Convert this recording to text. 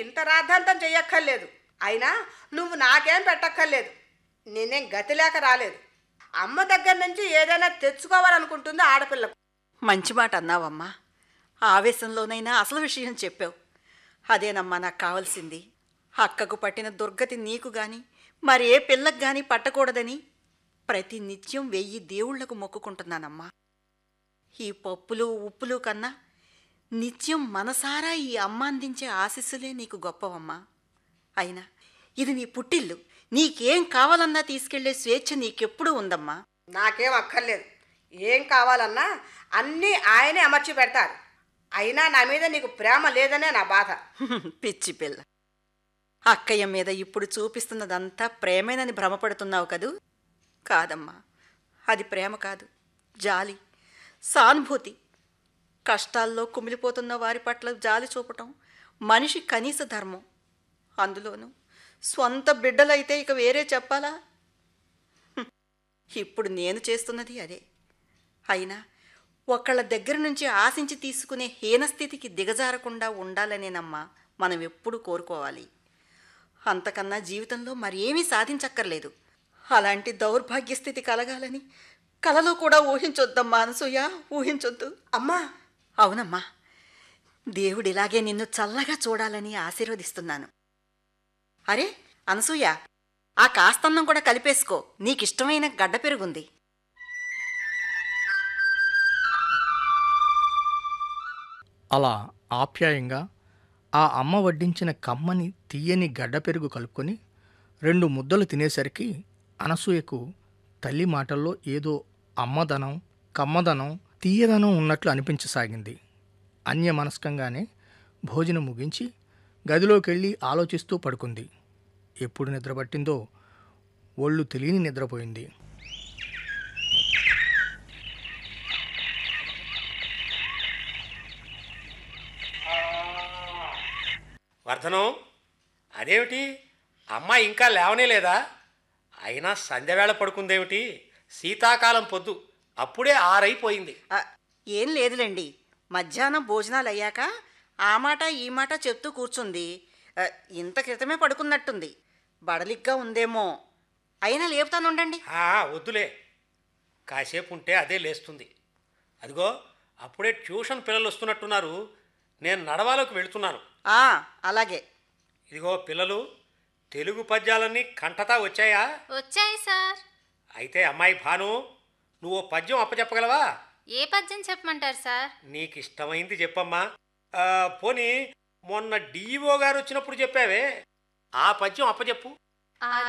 ఇంత రాద్ధాంతం చెయ్యక్కర్లేదు అయినా నువ్వు నాకేం పెట్టక్కర్లేదు నేనేం గతి లేక రాలేదు అమ్మ దగ్గర నుంచి ఏదైనా తెచ్చుకోవాలనుకుంటుంది ఆడపిల్లకు మంచి మాట అన్నావమ్మా ఆవేశంలోనైనా అసలు విషయం చెప్పావు అదేనమ్మా నాకు కావాల్సింది అక్కకు పట్టిన దుర్గతి నీకు గాని మరి ఏ పిల్లకు గాని పట్టకూడదని ప్రతి నిత్యం వెయ్యి దేవుళ్లకు మొక్కుకుంటున్నానమ్మా ఈ పప్పులు ఉప్పులు కన్నా నిత్యం మనసారా ఈ అమ్మ అందించే ఆశీస్సులే నీకు గొప్పవమ్మా అయినా ఇది నీ పుట్టిల్లు నీకేం కావాలన్నా తీసుకెళ్లే స్వేచ్ఛ నీకెప్పుడూ ఉందమ్మా నాకేం అక్కర్లేదు ఏం కావాలన్నా అన్నీ ఆయనే అమర్చి పెడతారు అయినా నా మీద నీకు ప్రేమ లేదనే నా బాధ పిచ్చి పిల్ల అక్కయ్య మీద ఇప్పుడు చూపిస్తున్నదంతా ప్రేమేనని భ్రమపడుతున్నావు కదూ కాదమ్మా అది ప్రేమ కాదు జాలి సానుభూతి కష్టాల్లో కుమిలిపోతున్న వారి పట్ల జాలి చూపటం మనిషి కనీస ధర్మం అందులోనూ స్వంత బిడ్డలైతే ఇక వేరే చెప్పాలా హ్మ్. ఇప్పుడు నేను చేస్తున్నది అదే అయినా ఒకళ్ళ దగ్గర నుంచి ఆశించి తీసుకునే హీనస్థితికి దిగజారకుండా ఉండాలనేనమ్మా మనం ఎప్పుడు కోరుకోవాలి అంతకన్నా జీవితంలో మరేమీ సాధించక్కర్లేదు అలాంటి దౌర్భాగ్య స్థితి కలగాలని కలలో కూడా ఊహించొద్దమ్మా అనసూయ ఊహించొద్దు అమ్మా అవునమ్మా దేవుడు ఇలాగే నిన్ను చల్లగా చూడాలని ఆశీర్వదిస్తున్నాను అరే అనసూయ ఆ కాస్తన్నం కూడా కలిపేసుకో నీకిష్టమైన గడ్డ పెరుగుంది అలా ఆప్యాయంగా ఆ అమ్మ వడ్డించిన కమ్మని తీయని గడ్డ పెరుగు కలుపుకొని రెండు ముద్దలు తినేసరికి అనసూయకు తల్లి మాటల్లో ఏదో అమ్మదనం కమ్మదనం తీయదనం ఉన్నట్లు అనిపించసాగింది అన్యమనస్కంగానే భోజనం ముగించి గదిలోకెళ్ళి ఆలోచిస్తూ పడుకుంది ఎప్పుడు నిద్రపట్టిందో ఒళ్ళు తెలియని నిద్రపోయింది వర్ధనం అదేమిటి అమ్మాయి ఇంకా లేవనే లేదా అయినా సంధ్యవేళ పడుకుందేమిటి శీతాకాలం పొద్దు అప్పుడే ఆరైపోయింది ఆ, ఏం లేదులేండి మధ్యాహ్నం భోజనాలు అయ్యాక ఆ మాట ఈ మాట చెప్తూ కూర్చుంది ఆ, ఇంత క్రితమే పడుకున్నట్టుంది బడలిగ్గా ఉందేమో అయినా లేపుతానుండండి ఆ, వద్దులే కాసేపు ఉంటే అదే లేస్తుంది అదిగో అప్పుడే ట్యూషన్ పిల్లలు వస్తున్నట్టున్నారు నేను నడవాలోకి వెళుతున్నాను ఆ, అలాగే ఇదిగో పిల్లలు తెలుగు పద్యాలన్నీ కంఠతా వచ్చాయా వచ్చాయి సార్ అయితే అమ్మాయి భాను నువ్వు ఓ పద్యం అప్పచెప్పగలవా ఏ పద్యం చెప్పమంటారు సార్ నీకు ఇష్టమైంది చెప్పమ్మా ఆ, పోనీ మొన్న డిఈఓ గారు వచ్చినప్పుడు చెప్పావే ఆ పద్యం అప్పచెప్పు ఆ